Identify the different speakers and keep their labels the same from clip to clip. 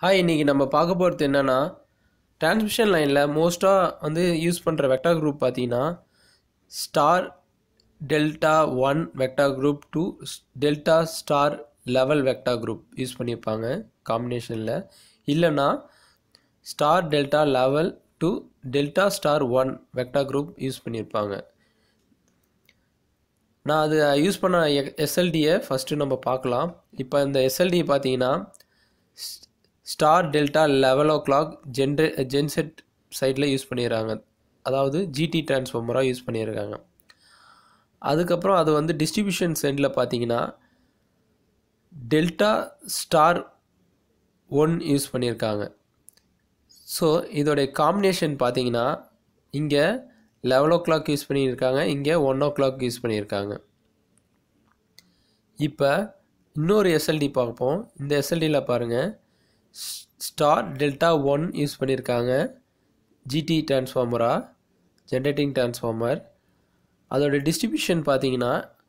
Speaker 1: Hi இன்றைக்கி நம்ம பார்க்க போகிறது என்னென்னா டிரான்ஸ்மிஷன் லைனில் மோஸ்ட்டாக வந்து யூஸ் பண்ணுற வெக்டார் குரூப் பார்த்தீங்கன்னா star delta one vector group to delta star eleven vector group use பண்ணியிருப்பாங்க காம்பினேஷனில் இல்லைன்னா star delta eleven to delta star one vector group use பண்ணியிருப்பாங்க நான் அது யூஸ் பண்ண எஸ்எல்டியை ஃபஸ்ட்டு நம்ம பார்க்கலாம் இப்போ இந்த எஸ்எல்டி பார்த்தீங்கன்னா star delta eleven o'clock ஜென்ரே ஜென்செட் சைடில் யூஸ் பண்ணிடுறாங்க அதாவது ஜிடி டிரான்ஸ்ஃபார்மராக யூஸ் பண்ணியிருக்காங்க அதுக்கப்புறம் அது வந்து டிஸ்ட்ரிபியூஷன் சென்டில் பார்த்தீங்கன்னா டெல்டா ஸ்டார் ஒன் யூஸ் பண்ணியிருக்காங்க ஸோ இதோடைய காம்பினேஷன் பார்த்தீங்கன்னா இங்கே லெவல் ஓ கிளாக் யூஸ் பண்ணியிருக்காங்க இங்கே ஒன் ஓ கிளாக் யூஸ் பண்ணியிருக்காங்க இப்போ இன்னொரு எஸ்எல்டி பார்ப்போம் இந்த எஸ்எல்டியில் பாருங்கள் ஸ்டார் டெல்டா ஒன் யூஸ் பண்ணியிருக்காங்க ஜிடி டிரான்ஸ்ஃபார்மராக ஜென்ரேட்டிங் டிரான்ஸ்ஃபார்மர் அதோட டிஸ்ட்ரிபியூஷன் பார்த்தீங்கன்னா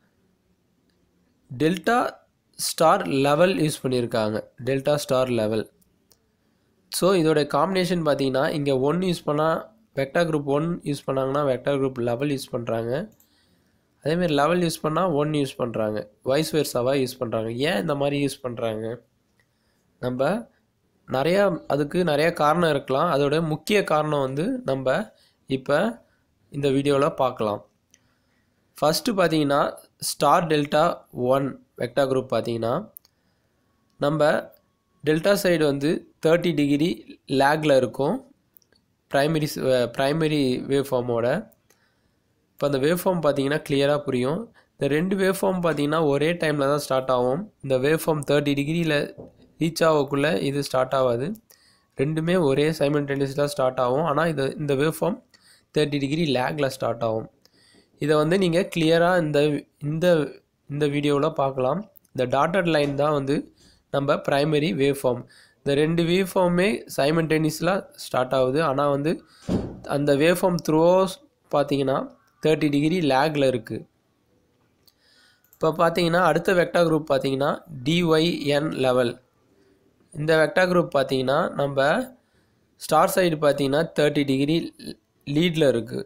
Speaker 1: டெல்டா ஸ்டார் லெவல் யூஸ் பண்ணியிருக்காங்க டெல்டா ஸ்டார் லெவல் ஸோ இதோட காம்பினேஷன் பார்த்தீங்கன்னா இங்கே ஒன் யூஸ் பண்ணால் வெக்டா குரூப் ஒன் யூஸ் பண்ணாங்கன்னா வெக்டா குரூப் லெவல் யூஸ் பண்ணுறாங்க அதேமாரி லெவல் யூஸ் பண்ணால் ஒன் யூஸ் பண்ணுறாங்க வைஸ் வேர்ஸாவாக யூஸ் பண்ணுறாங்க ஏன் இந்த மாதிரி யூஸ் பண்ணுறாங்க நம்ம நிறையா அதுக்கு நிறையா காரணம் இருக்கலாம் அதோட முக்கிய காரணம் வந்து நம்ம இப்போ இந்த வீடியோவில் பார்க்கலாம் ஃபஸ்ட்டு பார்த்தீங்கன்னா star delta one vector group பார்த்தீங்கன்னா நம்ம டெல்டா சைடு வந்து தேர்ட்டி டிகிரி லேக்கில் இருக்கும் ப்ரைமரி ப்ரைமரி வேவ் ஃபார்மோட இப்போ அந்த வேவ் ஃபார்ம் பார்த்தீங்கன்னா கிளியராக புரியும் இந்த ரெண்டு வேவ் ஃபார்ம் பார்த்தீங்கன்னா ஒரே டைமில் தான் ஸ்டார்ட் ஆகும் இந்த வேவ் ஃபார்ம் தேர்ட்டி டிகிரியில் ரீச் ஆகக்குள்ளே இது ஸ்டார்ட் ஆகாது ரெண்டுமே ஒரே சைமல்டேனியஸாக ஸ்டார்ட் ஆகும் ஆனால் இது இந்த வேவ் ஃபார்ம் தேர்ட்டி டிகிரி லேக்கில் ஸ்டார்ட் ஆகும் இதை வந்து நீங்கள் கிளியராக இந்த இந்த இந்த வீடியோவில் பார்க்கலாம் இந்த டாட்டட் லைன் தான் வந்து நம்ம ப்ரைமரி வேவ் ஃபார்ம் இந்த ரெண்டு வேவ் ஃபார்மே சைமல்டேனியஸில் ஸ்டார்ட் ஆகுது ஆனால் வந்து அந்த வேவ் ஃபார்ம் த்ரூஸ் பார்த்தீங்கன்னா தேர்ட்டி டிகிரி லேக்கில் இருக்குது இப்போ பார்த்தீங்கன்னா அடுத்த வெக்டா குரூப் பார்த்தீங்கன்னா டிஒய்என் லெவல் இந்த வெக்டா குரூப் பார்த்தீங்கன்னா நம்ம ஸ்டார் சைடு பார்த்தீங்கன்னா தேர்ட்டி டிகிரி லீடில் இருக்குது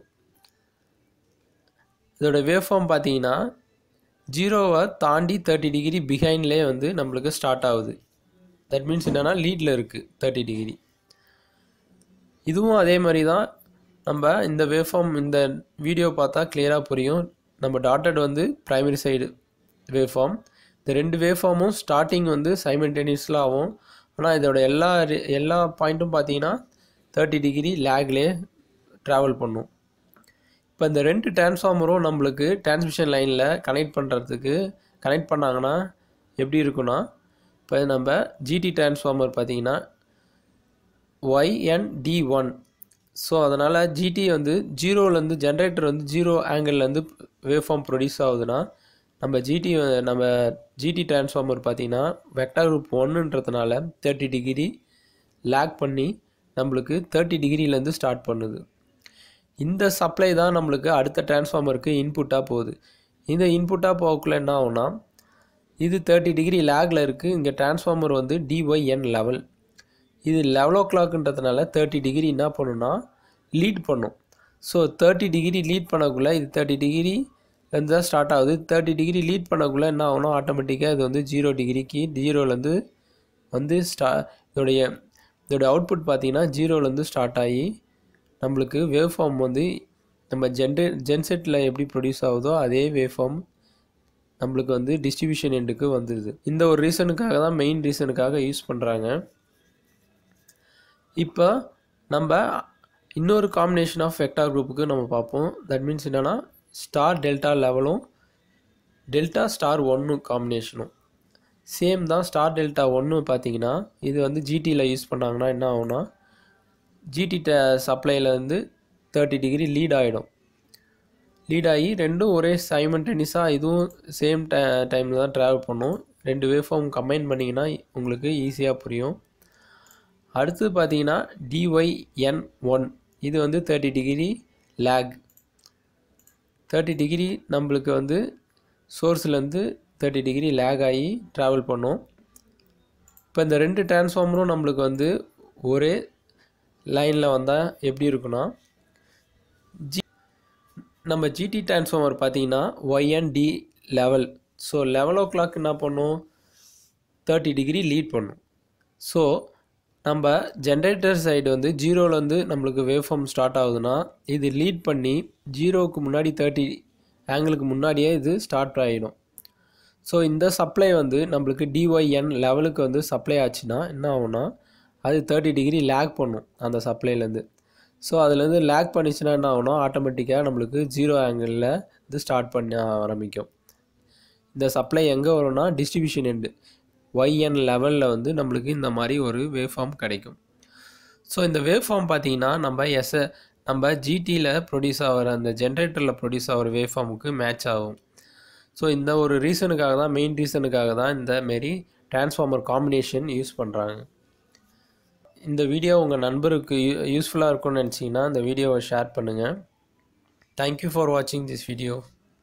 Speaker 1: இதோட வேவ் ஃபார்ம் பார்த்தீங்கன்னா ஜீரோவை தாண்டி தேர்ட்டி டிகிரி பிஹைண்ட்லேயே வந்து நம்மளுக்கு ஸ்டார்ட் ஆகுது தட் மீன்ஸ் என்னென்னா லீடில் இருக்குது தேர்ட்டி டிகிரி இதுவும் அதே மாதிரி தான் நம்ம இந்த வேவ் ஃபார்ம் இந்த வீடியோ பார்த்தா கிளியராக புரியும் நம்ம டாட்டட் வந்து ப்ரைமரி சைடு வேவ் ஃபார்ம் இந்த ரெண்டு வேவ் ஃபார்மும் ஸ்டார்டிங் வந்து சைமல்டேனியஸில் ஆகும் ஆனால் இதோட எல்லா எல்லா பாயிண்ட்டும் பார்த்தீங்கன்னா தேர்ட்டி டிகிரி லேக்லேயே ட்ராவல் பண்ணும் இப்போ இந்த ரெண்டு டிரான்ஸ்ஃபார்மரும் நம்மளுக்கு டிரான்ஸ்மிஷன் லைனில் கனெக்ட் பண்ணுறதுக்கு கனெக்ட் பண்ணாங்கன்னா எப்படி இருக்குன்னா இப்போ நம்ம ஜிடி டிரான்ஸ்ஃபார்மர் பார்த்தீங்கன்னா ஒய்என்டி ஒன் ஸோ அதனால் ஜிடி வந்து ஜீரோலேருந்து ஜென்ரேட்டர் வந்து ஜீரோ ஆங்கிள்லேருந்து வேவ் ஃபார்ம் ப்ரொடியூஸ் ஆகுதுன்னா நம்ம ஜிடி நம்ம ஜிடி டிரான்ஸ்ஃபார்மர் பார்த்தீங்கன்னா வெக்டர் குரூப் ஒன்றுன்றதுனால தேர்ட்டி டிகிரி லேக் பண்ணி நம்மளுக்கு தேர்ட்டி டிகிரிலேருந்து ஸ்டார்ட் பண்ணுது இந்த சப்ளை தான் நம்மளுக்கு அடுத்த டிரான்ஸ்ஃபார்மருக்கு இன்புட்டாக போகுது இந்த இன்புட்டாக போகக்குள்ள என்ன ஆகும்னா இது தேர்ட்டி டிகிரி லேக்கில் இருக்குது இங்கே டிரான்ஸ்ஃபார்மர் வந்து டிஒய்என் லெவல் இது லெவல் ஓ கிளாக்ன்றதுனால தேர்ட்டி டிகிரி என்ன பண்ணுன்னா லீட் பண்ணும் ஸோ தேர்ட்டி டிகிரி லீட் பண்ணக்குள்ளே இது தேர்ட்டி டிகிரி இருந்து தான் ஸ்டார்ட் ஆகுது தேர்ட்டி டிகிரி லீட் பண்ணக்குள்ளே என்ன ஆகணும் ஆட்டோமேட்டிக்காக இது வந்து ஜீரோ டிகிரிக்கு ஜீரோலேருந்து வந்து ஸ்டா இதோடைய இதோடைய அவுட்புட் பார்த்தீங்கன்னா ஜீரோலேருந்து ஸ்டார்ட் ஆகி நம்மளுக்கு வேவ் ஃபார்ம் வந்து நம்ம ஜென்ரே ஜென்செட்டில் எப்படி ப்ரொடியூஸ் ஆகுதோ அதே வேவ் ஃபார்ம் நம்மளுக்கு வந்து டிஸ்ட்ரிபியூஷன் எண்டுக்கு வந்துடுது இந்த ஒரு ரீசனுக்காக தான் மெயின் ரீசனுக்காக யூஸ் பண்ணுறாங்க இப்போ நம்ம இன்னொரு காம்பினேஷன் ஆஃப் வெக்டார் குரூப்புக்கு நம்ம பார்ப்போம் தட் மீன்ஸ் என்னென்னா ஸ்டார் டெல்டா லெவலும் டெல்டா ஸ்டார் ஒன்று காம்பினேஷனும் சேம் தான் ஸ்டார் டெல்டா ஒன்று பார்த்தீங்கன்னா இது வந்து ஜிடியில் யூஸ் பண்ணாங்கன்னா என்ன ஆகும்னா ஜிடி ட சப்ளைலேருந்து தேர்ட்டி டிகிரி லீட் ஆகிடும் லீட் ஆகி ரெண்டும் ஒரே சைமன்டெனிஸாக இதுவும் சேம் ட டைமில் தான் ட்ராவல் பண்ணும் ரெண்டு வேவ் ஃபார்ம் கம்பைன் பண்ணிங்கன்னா உங்களுக்கு ஈஸியாக புரியும் அடுத்து பார்த்தீங்கன்னா டிஒய்என் ஒன் இது வந்து thirty degree lag thirty degree நம்மளுக்கு வந்து சோர்ஸ்லேருந்து தேர்ட்டி டிகிரி லேக் ஆகி ட்ராவல் பண்ணும் இப்போ இந்த ரெண்டு டிரான்ஸ்ஃபார்மரும் நம்மளுக்கு வந்து ஒரே லைனில் வந்தால் எப்படி இருக்குன்னா ஜி நம்ம ஜிடி டிரான்ஸ்ஃபார்மர் பார்த்தீங்கன்னா YND eleven so eleven o'clock என்ன பண்ணும் தேர்ட்டி டிகிரி லீட் பண்ணும் ஸோ நம்ம ஜென்ரேட்டர் சைடு வந்து ஜீரோலேருந்து நம்மளுக்கு வேவ் ஃபார்ம் ஸ்டார்ட் ஆகுதுன்னா இது லீட் பண்ணி ஜீரோவுக்கு முன்னாடி தேர்ட்டி ஆங்கிளுக்கு முன்னாடியே இது ஸ்டார்ட் ஆகிடும் ஸோ இந்த சப்ளை வந்து நம்மளுக்கு டிஒய்என் லெவலுக்கு வந்து சப்ளை ஆச்சுன்னா என்ன ஆகும்னா அது தேர்ட்டி டிகிரி லேக் பண்ணும் அந்த சப்ளைலேருந்து ஸோ அதுலேருந்து லேக் பண்ணிச்சுன்னா என்ன ஆகும்னா ஆட்டோமேட்டிக்காக நம்மளுக்கு ஜீரோ ஆங்கிளில் இது ஸ்டார்ட் பண்ண ஆரம்பிக்கும் இந்த சப்ளை எங்கே வரும்னா டிஸ்ட்ரிபியூஷன் எண்டு ஒய்என் லெவலில் வந்து நம்மளுக்கு இந்த மாதிரி ஒரு வேவ் ஃபார்ம் கிடைக்கும் ஸோ இந்த வேவ் ஃபார்ம் பார்த்தீங்கன்னா நம்ம எஸ் நம்ம ஜிடியில் ப்ரொடியூஸ் ஆகிற அந்த ஜென்ரேட்டரில் ப்ரொடியூஸ் ஆகிற வேவ் ஃபார்முக்கு மேட்ச் ஆகும் ஸோ இந்த ஒரு ரீசனுக்காக தான் மெயின் ரீசனுக்காக தான் இந்த மாரி டிரான்ஸ்ஃபார்மர் காம்பினேஷன் யூஸ் பண்ணுறாங்க இந்த வீடியோ உங்கள் நண்பருக்கு யூஸ்ஃபுல்லாக இருக்கும்னு நினச்சிங்கன்னா இந்த வீடியோவை ஷேர் பண்ணுங்கள் தேங்க்யூ ஃபார் வாட்சிங் this video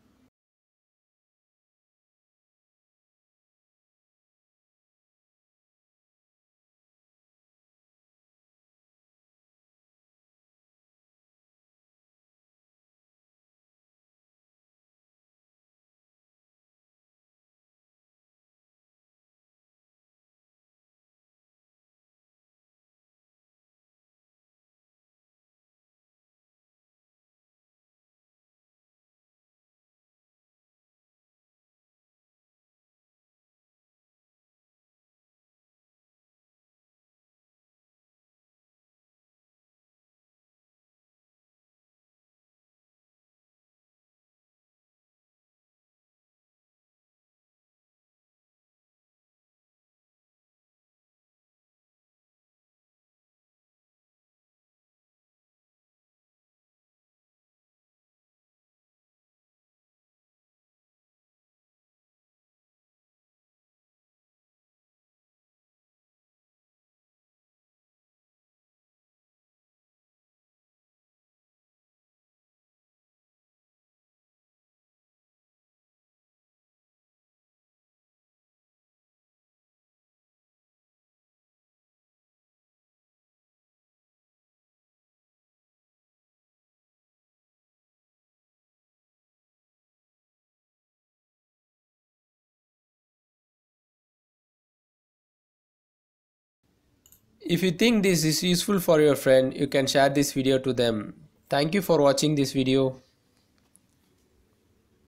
Speaker 1: If you think this is useful for your friend, you can share this video to them. Thank you for watching this video.